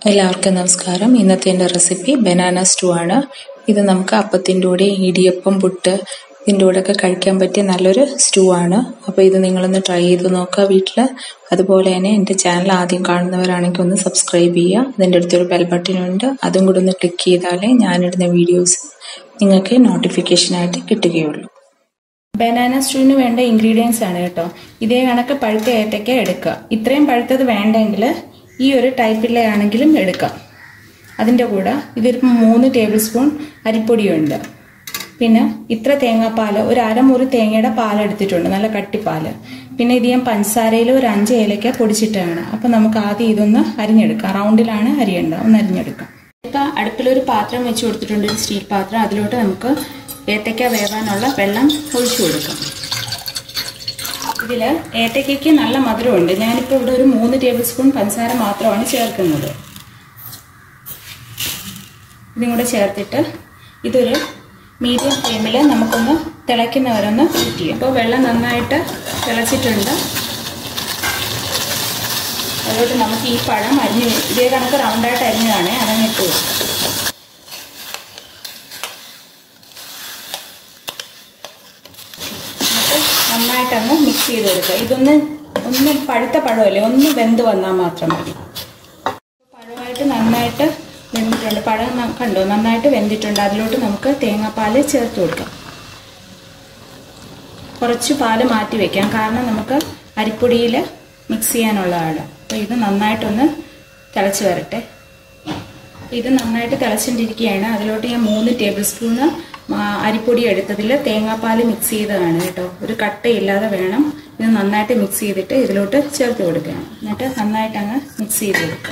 എല്ലാവർക്കും നമസ്കാരം ഇന്നത്തെ എൻ്റെ റെസിപ്പി ബനാന സ്റ്റൂ ആണ് ഇത് നമുക്ക് അപ്പത്തിൻ്റെ കൂടെ ഇടിയപ്പം പുട്ട് ഇതിൻ്റെ കൂടെയൊക്കെ കഴിക്കാൻ പറ്റിയ നല്ലൊരു സ്റ്റൂ ആണ് അപ്പോൾ ഇത് നിങ്ങളൊന്ന് ട്രൈ ചെയ്ത് നോക്കുക വീട്ടിൽ അതുപോലെ തന്നെ എൻ്റെ ചാനൽ ആദ്യം കാണുന്നവരാണെങ്കിൽ ഒന്ന് സബ്സ്ക്രൈബ് ചെയ്യുക അതിൻ്റെ അടുത്തൊരു ബെൽ ബട്ടൺ ഉണ്ട് അതും കൂടെ ഒന്ന് ക്ലിക്ക് ചെയ്താലേ ഞാനിടുന്ന വീഡിയോസ് നിങ്ങൾക്ക് നോട്ടിഫിക്കേഷനായിട്ട് കിട്ടുകയുള്ളൂ ബനാന സ്റ്റൂവിന് വേണ്ട ഇൻഗ്രീഡിയൻസ് ആണ് കേട്ടോ ഇതേ കണക്ക് പഴുത്ത ഏത്തയ്ക്ക എടുക്കുക ഇത്രയും പഴുത്തത് വേണ്ടെങ്കിൽ ഈ ഒരു ടൈപ്പിലെ ആണെങ്കിലും എടുക്കാം അതിൻ്റെ കൂടെ ഇതിലിപ്പോൾ മൂന്ന് ടേബിൾ സ്പൂൺ അരിപ്പൊടിയുണ്ട് പിന്നെ ഇത്ര തേങ്ങാപ്പാൽ ഒരു അരമുറി തേങ്ങയുടെ പാൽ എടുത്തിട്ടുണ്ട് നല്ല കട്ടിപ്പാൽ പിന്നെ ഇത് ഞാൻ പഞ്ചസാരയിൽ ഒരു അഞ്ച് ഏലക്ക പൊടിച്ചിട്ടാണ് അപ്പം നമുക്ക് ആദ്യം ഇതൊന്ന് അരിഞ്ഞെടുക്കാം റൗണ്ടിലാണ് അരിയേണ്ടത് ഒന്ന് അരിഞ്ഞെടുക്കാം ഇപ്പം അടുപ്പിലൊരു പാത്രം വെച്ച് കൊടുത്തിട്ടുണ്ട് ഒരു സ്റ്റീൽ പാത്രം അതിലോട്ട് നമുക്ക് ഏത്തയ്ക്ക വേവാനുള്ള വെള്ളം ഒഴിച്ചു കൊടുക്കാം ഇതിൽ ഏത്തയ്ക്കയ്ക്ക് നല്ല മധുരമുണ്ട് ഞാനിപ്പോൾ ഇവിടെ ഒരു മൂന്ന് ടേബിൾ സ്പൂൺ പഞ്ചസാര മാത്രമാണ് ചേർക്കുന്നത് ഇതും കൂടെ ചേർത്തിട്ട് ഇതൊരു മീഡിയം ഫ്ലെയിമിൽ നമുക്കൊന്ന് തിളയ്ക്കുന്നവരൊന്ന് കുക്ക് ചെയ്യാം അപ്പോൾ വെള്ളം നന്നായിട്ട് തിളച്ചിട്ടുണ്ട് അതുകൊണ്ട് നമുക്ക് ഈ പഴം അരിഞ്ഞ് ഇതേ കണക്ക് റൗണ്ടായിട്ട് അരിഞ്ഞതാണ് അതങ്ങിട്ട് കൊടുക്കാം നന്നായിട്ടങ്ങ് മിക്സ് ചെയ്ത് കൊടുക്കുക ഇതൊന്ന് ഒന്ന് പഴുത്ത പഴമല്ലേ ഒന്ന് വെന്ത് വന്നാൽ മാത്രം മതി പഴമായിട്ട് നന്നായിട്ട് വെന്തിട്ടുണ്ട് പഴം കണ്ടോ നന്നായിട്ട് വെന്തിട്ടുണ്ട് അതിലോട്ട് നമുക്ക് തേങ്ങാപ്പാൽ ചേർത്ത് കൊടുക്കാം കുറച്ച് പാല് മാറ്റി വെക്കാം കാരണം നമുക്ക് അരിപ്പൊടിയിൽ മിക്സ് ചെയ്യാനുള്ളതാണ് അപ്പോൾ ഇത് നന്നായിട്ടൊന്ന് തിളച്ച് വരട്ടെ ഇത് നന്നായിട്ട് തിളച്ചിട്ടിരിക്കുകയാണ് അതിലോട്ട് ഞാൻ മൂന്ന് ടേബിൾ സ്പൂണ് അരിപ്പൊടി എടുത്തതിൽ തേങ്ങാപ്പാൽ മിക്സ് ചെയ്തതാണ് കേട്ടോ ഒരു കട്ടയില്ലാതെ വേണം ഇത് നന്നായിട്ട് മിക്സ് ചെയ്തിട്ട് ഇതിലോട്ട് ചേർത്ത് കൊടുക്കണം എന്നിട്ട് നന്നായിട്ട് അങ്ങ് മിക്സ് ചെയ്ത് കൊടുക്കുക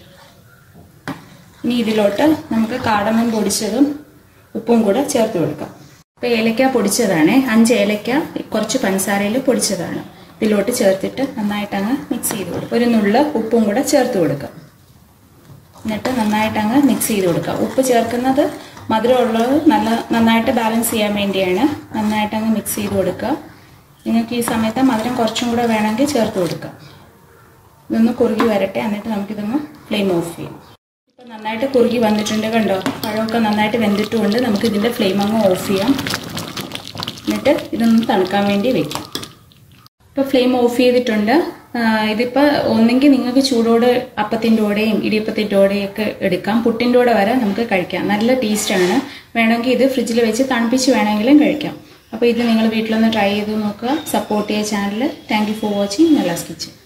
ഇനി ഇതിലോട്ട് നമുക്ക് കാടമം പൊടിച്ചതും ഉപ്പും കൂടെ ചേർത്ത് കൊടുക്കാം ഇപ്പോൾ ഏലക്ക പൊടിച്ചതാണ് അഞ്ച് ഏലക്ക കുറച്ച് പഞ്ചസാരയിൽ പൊടിച്ചതാണ് ഇതിലോട്ട് ചേർത്തിട്ട് നന്നായിട്ട് അങ്ങ് മിക്സ് ചെയ്ത് കൊടുക്കുക ഒരു നുള്ള് ഉപ്പും കൂടെ ചേർത്ത് കൊടുക്കാം എന്നിട്ട് നന്നായിട്ട് അങ്ങ് മിക്സ് ചെയ്ത് കൊടുക്കുക ഉപ്പ് ചേർക്കുന്നത് മധുരമുള്ളത് നല്ല നന്നായിട്ട് ബാലൻസ് ചെയ്യാൻ വേണ്ടിയാണ് നന്നായിട്ട് അങ്ങ് മിക്സ് ചെയ്ത് കൊടുക്കുക നിങ്ങൾക്ക് ഈ സമയത്ത് മധുരം കുറച്ചും കൂടെ വേണമെങ്കിൽ ചേർത്ത് കൊടുക്കുക ഇതൊന്ന് കുറുകി വരട്ടെ എന്നിട്ട് നമുക്കിതൊന്ന് ഫ്ലെയിം ഓഫ് ചെയ്യാം ഇപ്പം നന്നായിട്ട് കുറുകി വന്നിട്ടുണ്ട് കണ്ടോ പഴമൊക്കെ നന്നായിട്ട് വെന്തിട്ടുമുണ്ട് നമുക്ക് ഇതിൻ്റെ ഫ്ലെയിം അങ്ങ് ഓഫ് ചെയ്യാം എന്നിട്ട് ഇതൊന്ന് തണുക്കാൻ വേണ്ടി വെക്കാം ഇപ്പോൾ ഫ്ലെയിം ഓഫ് ചെയ്തിട്ടുണ്ട് ഇതിപ്പോൾ ഒന്നെങ്കിൽ നിങ്ങൾക്ക് ചൂടോട് അപ്പത്തിൻ്റെ കൂടെയും ഇടിയപ്പത്തിൻ്റെ കൂടെയൊക്കെ എടുക്കാം പുട്ടിൻ്റെ കൂടെ വരെ നമുക്ക് കഴിക്കാം നല്ല ടേസ്റ്റാണ് വേണമെങ്കിൽ ഇത് ഫ്രിഡ്ജിൽ വെച്ച് തണുപ്പിച്ച് വേണമെങ്കിലും കഴിക്കാം അപ്പോൾ ഇത് നിങ്ങൾ വീട്ടിലൊന്ന് ട്രൈ ചെയ്ത് നോക്കുക സപ്പോർട്ട് ചെയ്യുക channel thank you for watching Nella's kitchen